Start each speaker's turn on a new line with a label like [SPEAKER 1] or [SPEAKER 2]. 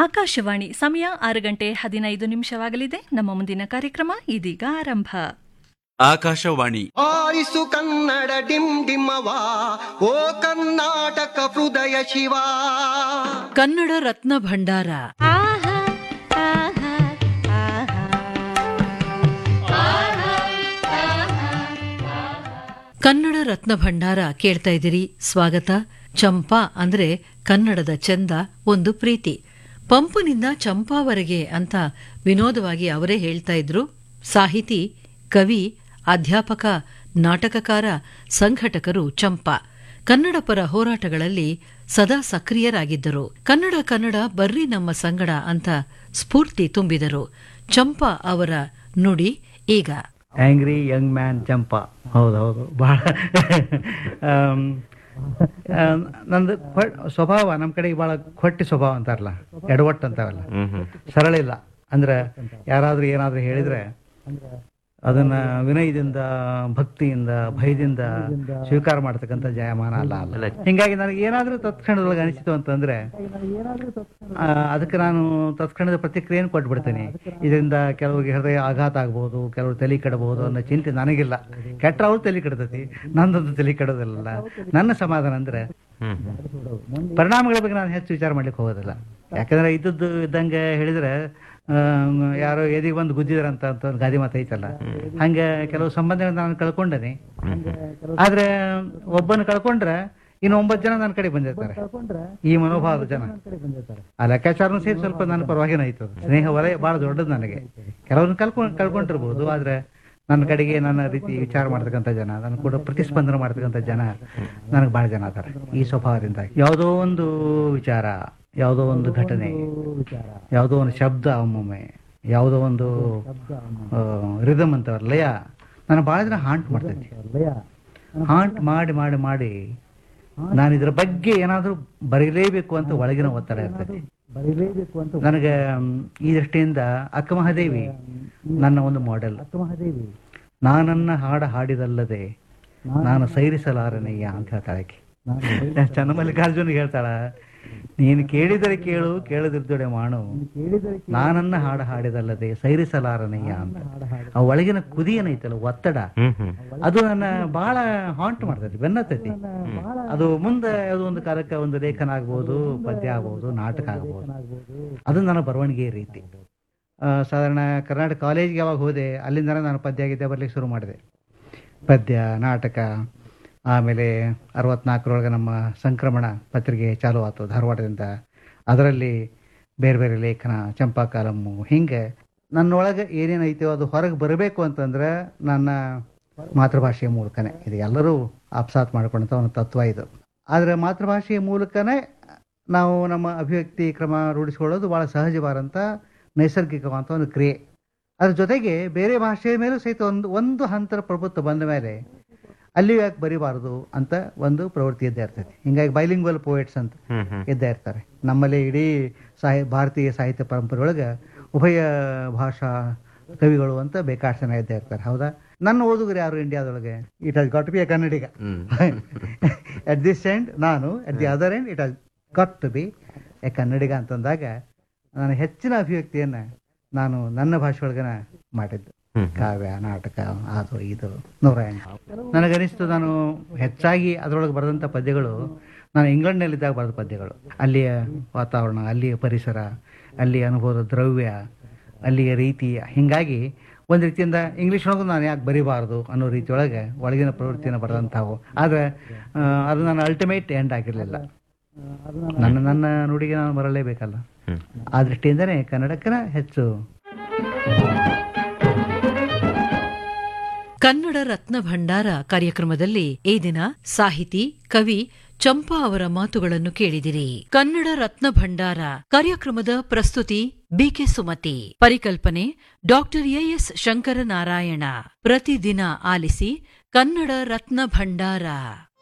[SPEAKER 1] ಆಕಾಶವಾಣಿ ಸಮಯ ಆರು ಗಂಟೆ ಹದಿನೈದು ನಿಮಿಷವಾಗಲಿದೆ ನಮ್ಮ ಮುಂದಿನ ಕಾರ್ಯಕ್ರಮ ಇದೀಗ ಆರಂಭ
[SPEAKER 2] ಆಕಾಶವಾಣಿ
[SPEAKER 3] ಆರಿಸು ಕನ್ನಡ ಡಿಮ್ ಡಿಮ್ಮವ ಓ ಕರ್ನಾಟಕ ಹೃದಯ ಶಿವ
[SPEAKER 4] ಕನ್ನಡ ರತ್ನ ಭಂಡಾರ ಕನ್ನಡ ರತ್ನ ಭಂಡಾರ ಕೇಳ್ತಾ ಇದ್ದೀರಿ ಸ್ವಾಗತ ಚಂಪಾ ಅಂದ್ರೆ ಕನ್ನಡದ ಚಂದ ಒಂದು ಪ್ರೀತಿ ಪಂಪನಿಂದ ಚಂಪಾವರೆಗೆ ಅಂತ ವಿನೋದವಾಗಿ ಅವರೇ ಹೇಳ್ತಾ ಇದ್ರು ಸಾಹಿತಿ ಕವಿ ಅಧ್ಯಾಪಕ ನಾಟಕಕಾರ ಸಂಘಟಕರು ಚಂಪಾ ಕನ್ನಡ ಪರ ಹೋರಾಟಗಳಲ್ಲಿ ಸದಾ ಸಕ್ರಿಯರಾಗಿದ್ದರು ಕನ್ನಡ ಕನ್ನಡ ಬರ್ರಿ ನಮ್ಮ ಸಂಗಡ ಅಂತ ಸ್ಫೂರ್ತಿ ತುಂಬಿದರು ಚಂಪಾ ಅವರ ನುಡಿ ಈಗ
[SPEAKER 5] ಆಂಗ್ರಿ ಯಂಗ್ ಮ್ಯಾನ್ ಚಂಪಾ ಹೌದು ಹೌದು ಭಾಳ ಆಮ್, ಆ, ನಂದು ಖೊ- ಸ್ವಭಾವ ನಮ್ಮ ಕಡೆಗೆ ಭಾಳ ಕೊಟ್ಟಿ ಸ್ವಭಾವ ಅಂತಾರಲ್ಲ ಎಡವಟ್ಟು ಅಂತಾರಲ್ಲ ಸರಳ ಇಲ್ಲ ಅಂದ್ರೆ ಯಾರಾದ್ರೂ ಏನಾದ್ರೂ ಹೇಳಿದ್ರೆ ಅದನ್ನ ವಿನಯದಿಂದ ಭಕ್ತಿಯಿಂದ ಭಯದಿಂದ ಸ್ವೀಕಾರ ಮಾಡ್ತಕ್ಕಂಥ ಜಯಮಾನ ಅಲ್ಲ ಅಲ್ಲ ಹಿಂಗಾಗಿ ನನಗೆ ಏನಾದ್ರೂ ತತ್ಕ್ಷಣದೊಳಗೆ ಅನಿಸಿತು ಅಂತಂದ್ರೆ ಆ, ಅದಕ್ಕೆ ನಾನು ತತ್ಕ್ಷಣದ ಪ್ರತಿಕ್ರಿಯೆಯನ್ನು ಕೊಟ್ಬಿಡ್ತೇನೆ ಇದರಿಂದ ಕೆಲವರಿಗೆ ಹೃದಯ ಆಘಾತ ಆಗ್ಬೋದು ಕೆಲವರು ತಲೆ ಕೆಡಬಹುದು ಅನ್ನೋ ಚಿಂತೆ ನನಗಿಲ್ಲ ಕೆಟ್ಟ ಅವ್ರು ತಲೆ ಕೆಡ್ತೈತಿ ನಂದೊಂದು ತಲೆ ಕೆಡೋದಿಲ್ಲ ನನ್ನ ಸಮಾಧಾನ ಅಂದ್ರೆ ಪರಿಣಾಮಗಳ ಬಗ್ಗೆ ನಾನು ಹೆಚ್ಚು ವಿಚಾರ ಮಾಡ್ಲಿಕ್ಕೆ ಹೋಗೋದಿಲ್ಲ ಯಾಕಂದ್ರೆ ಇದ್ದದ್ದು ಇದ್ದಂಗೆ ಹೇಳಿದ್ರೆ ಆ, ಯಾರೋ ಎದಿಗೆ ಬಂದು ಗುದ್ದಿದಾರೆ ಅಂತ ಅಂತ ಒಂದು ಗಾದಿ ಮಾತು ಐತಲ್ಲ ಹಂಗೆ ಕೆಲವು ಸಂಬಂಧಗಳನ್ನ ನಾನು ಕಳ್ಕೊಂಡೇನೆ ಆದ್ರೆ ಒಬ್ಬನ ಕಳ್ಕೊಂಡ್ರೆ ಇನ್ನು ಒಂಬತ್ತು ಜನ ನನ್ನ ಕಡೆ ಬಂದಿರ್ತಾರೆ ಈ ಮನೋಭಾವದ ಜನ ಆ ಲೆಕ್ಕಾಚಾರನು ಸೇರಿ ಸ್ವಲ್ಪ ನನ್ನ ಪರವಾಗಿನ ಆಯ್ತು ಅದು. ಸ್ನೇಹ ವಲಯ ಬಹಳ ದೊಡ್ಡದು ನನಗೆ ಕೆಲವ್ರನ್ನ ಕಳ್ಕೊಂಡ್ ಕಳ್ಕೊಂಡಿರ್ಬೋದು ಆದ್ರೆ ನನ್ನ ಕಡೆಗೆ ನನ್ನ ರೀತಿ ವಿಚಾರ ಮಾಡ್ತಕ್ಕಂಥ ಜನ ನನ್ನ ಕೂಡ ಪ್ರತಿಸ್ಪಂದನೆ ಮಾಡ್ತಕ್ಕಂಥ ಜನ ನನಗೆ ಬಹಳ ಜನ ಅದಾರೆ ಈ ಸ್ವಭಾವದಿಂದ ಯಾವುದೋ ಒಂದು ವಿಚಾರ ಯಾವುದೋ ಒಂದು ಘಟನೆ ಯಾವುದೋ ಒಂದು ಶಬ್ದ ಒಮ್ಮೊಮ್ಮೆ ಯಾವುದೋ ಒಂದು ರಿದಮ್ ಅಂತಾರ ಲಯ ನನ್ನ ಬಹಳ ದಿನ ಹಾಂಟ್ ಮಾಡ್ತೈತಿ ಹಾಂಟ್ ಮಾಡಿ ಮಾಡಿ ಮಾಡಿ ನಾನು ಇದರ ಬಗ್ಗೆ ಏನಾದರೂ ಬರೀಲೇಬೇಕು ಅಂತ ಒಳಗಿನ ಒತ್ತಡ ಇರ್ತದೆ ನನಗೆ ಮ್, ಈ ದೃಷ್ಟಿಯಿಂದ ಅಕ್ಕ ಮಹಾದೇವಿ ನನ್ನ ಒಂದು ಮಾಡೆಲ್ ನಾನನ್ನ ಹಾಡ ಹಾಡಿದಲ್ಲದೆ ನಾನು ಸೈರಿಸಲಾರನಯ್ಯ ಅಂತ ಹೇಳ್ತಾಳೆ ಆಕೆ ಚನ್ನಮಲ್ಲಿಕಾರ್ಜುನ್ ಹೇಳ್ತಾಳ ನೀನು ಕೇಳಿದರೆ ಕೇಳು ಕೇಳದಿದ್ದೊಡೆ ಮಾಡು ನಾನನ್ನ ಹಾಡ ಹಾಡಿದಲ್ಲದೆ ಸೈರಿಸಲಾರನಯ್ಯ ಅಂತ ಆ ಒಳಗಿನ ಕುದಿ ಏನೈತಲ್ಲ ಒತ್ತಡ ಅದು ನನ್ನ ಬಹಳ ಹಾಂಟ್ ಮಾಡ್ತೈತಿ ಬೆನ್ನತ್ತೈತಿ ಅದು ಮುಂದೆ ಯಾವುದೋ ಒಂದು ಕಾಲಕ್ಕೆ ಒಂದು ಲೇಖನ ಆಗ್ಬೋದು ಪದ್ಯ ಆಗ್ಬೋದು ನಾಟಕ ಆಗ್ಬೋದು ಅದು ನನ್ನ ಬರವಣಿಗೆ ರೀತಿ ಆ, ಸಾಧಾರಣ ಕರ್ನಾಟಕ ಕಾಲೇಜ್ಗೆ ಯಾವಾಗ ಹೋದೆ ಅಲ್ಲಿಂದ ನಾನು ಪದ್ಯ ಗೀತೆ ಬರ್ಲಿಕ್ಕೆ ಶುರು ಮಾಡಿದೆ ಪದ್ಯ ನಾಟಕ ಆಮೇಲೆ ಅರವತ್ನಾಲ್ಕರೊಳಗೆ ನಮ್ಮ ಸಂಕ್ರಮಣ ಪತ್ರಿಕೆ ಚಾಲು ಆಯ್ತು ಧಾರವಾಡದಿಂದ ಅದರಲ್ಲಿ ಬೇರೆ ಬೇರೆ ಲೇಖನ ಚಂಪಾ ಕಾಲಮ್ಮು ಹಿಂಗೆ ನನ್ನೊಳಗೆ ಏನೇನೈತೋ ಅದು ಹೊರಗೆ ಬರಬೇಕು ಅಂತಂದ್ರೆ ನನ್ನ ಮಾತೃಭಾಷೆಯ ಮೂಲಕನೇ ಇದು ಎಲ್ಲರೂ ಆಪ್ಸಾತ್ ಮಾಡ್ಕೊಂಡಂಥ ಒಂದು ತತ್ವ ಇದು ಆದರೆ ಮಾತೃಭಾಷೆಯ ಮೂಲಕನೇ ನಾವು ನಮ್ಮ ಅಭಿವ್ಯಕ್ತಿ ಕ್ರಮ ರೂಢಿಸ್ಕೊಳ್ಳೋದು ಭಾಳ ಸಹಜವಾದಂಥ ನೈಸರ್ಗಿಕವಾದಂಥ ಒಂದು ಕ್ರಿಯೆ ಅದ್ರ ಜೊತೆಗೆ ಬೇರೆ ಭಾಷೆಯ ಮೇಲೂ ಸಹಿತ ಒಂದು ಒಂದು ಹಂತರ ಪ್ರಭುತ್ವ ಬಂದ ಮೇಲೆ ಅಲ್ಲಿ ಯಾಕೆ ಬರಿಬಾರದು ಅಂತ ಒಂದು ಪ್ರವೃತ್ತಿ ಇದ್ದೇ ಇರ್ತೈತಿ ಹಿಂಗಾಗಿ ಬೈಲಿಂಗ್ವಲ್ ಪೋಯೆಟ್ಸ್ ಅಂತ ಇದ್ದೇ ಇರ್ತಾರೆ ನಮ್ಮಲ್ಲಿ ಇಡೀ ಸಾಹಿ ಭಾರತೀಯ ಸಾಹಿತ್ಯ ಪರಂಪರೆ ಒಳಗೆ ಉಭಯ ಭಾಷಾ ಕವಿಗಳು ಅಂತ ಬೇಕಾಷ್ಟು ಜನ ಇದ್ದೇ ಇರ್ತಾರೆ ಹೌದಾ ನನ್ನ ಓದುಗರು ಯಾರು ಇಂಡಿಯಾದೊಳಗೆ it has got be a Kannadiga at this end ನಾನು at the other end it has got to be a Kannadiga ಅಂತಂದಾಗ ನಾನು ಹೆಚ್ಚಿನ ಅಭಿವ್ಯಕ್ತಿಯನ್ನ ನಾನು ನನ್ನ ಭಾಷೆ ಒಳಗನ ಮಾಡಿದ್ದು ಕಾವ್ಯ ನಾಟಕ ಅದು ಇದು ನೂರ ಎಂಟು ನನಗನಿಸ್ತು ನಾನು ಹೆಚ್ಚಾಗಿ ಅದರೊಳಗೆ ಬರೆದಂಥ ಪದ್ಯಗಳು ನಾನು ಇಂಗ್ಲೆಂಡ್ನಲ್ಲಿದ್ದಾಗ ಬರೆದ ಪದ್ಯಗಳು ಅಲ್ಲಿಯ ವಾತಾವರಣ ಅಲ್ಲಿಯ ಪರಿಸರ ಅಲ್ಲಿಯ ಅನುಭವದ ದ್ರವ್ಯ ಅಲ್ಲಿಯ ರೀತಿ ಹಿಂಗಾಗಿ ಒಂದು ರೀತಿಯಿಂದ ಇಂಗ್ಲೀಷ್ ಒಳಗೂ ನಾನು ಯಾಕೆ ಬರಿಬಾರ್ದು ಅನ್ನೋ ರೀತಿಯೊಳಗೆ ಒಳಗಿನ ಪ್ರವೃತ್ತಿಯನ್ನು ಬರೆದಂಥವು ಆದರೆ ಆ, ಅದು ನನ್ನ ಅಲ್ಟಿಮೇಟ್ ಎಂಡ್ ಆಗಿರಲಿಲ್ಲ ನನ್ನ ನನ್ನ ನುಡಿಗೆ ನಾನು ಬರಲೇಬೇಕಲ್ಲ ಆ ದೃಷ್ಟಿಯಿಂದನೇ ಕನ್ನಡಕ್ಕನ ಹೆಚ್ಚು
[SPEAKER 4] ಕನ್ನಡ ರತ್ನ ಭಂಡಾರ ಕಾರ್ಯಕ್ರಮದಲ್ಲಿ ಈ ದಿನ ಸಾಹಿತಿ ಕವಿ ಚಂಪಾ ಅವರ ಮಾತುಗಳನ್ನು ಕೇಳಿದಿರಿ ಕನ್ನಡ ರತ್ನ ಭಂಡಾರ ಕಾರ್ಯಕ್ರಮದ ಪ್ರಸ್ತುತಿ ಬಿಕೆ ಸುಮತಿ ಪರಿಕಲ್ಪನೆ ಡಾಕ್ಟರ್ ಎಎಸ್ ಶಂಕರನಾರಾಯಣ ಪ್ರತಿದಿನ ಆಲಿಸಿ ಕನ್ನಡ ರತ್ನ ಭಂಡಾರ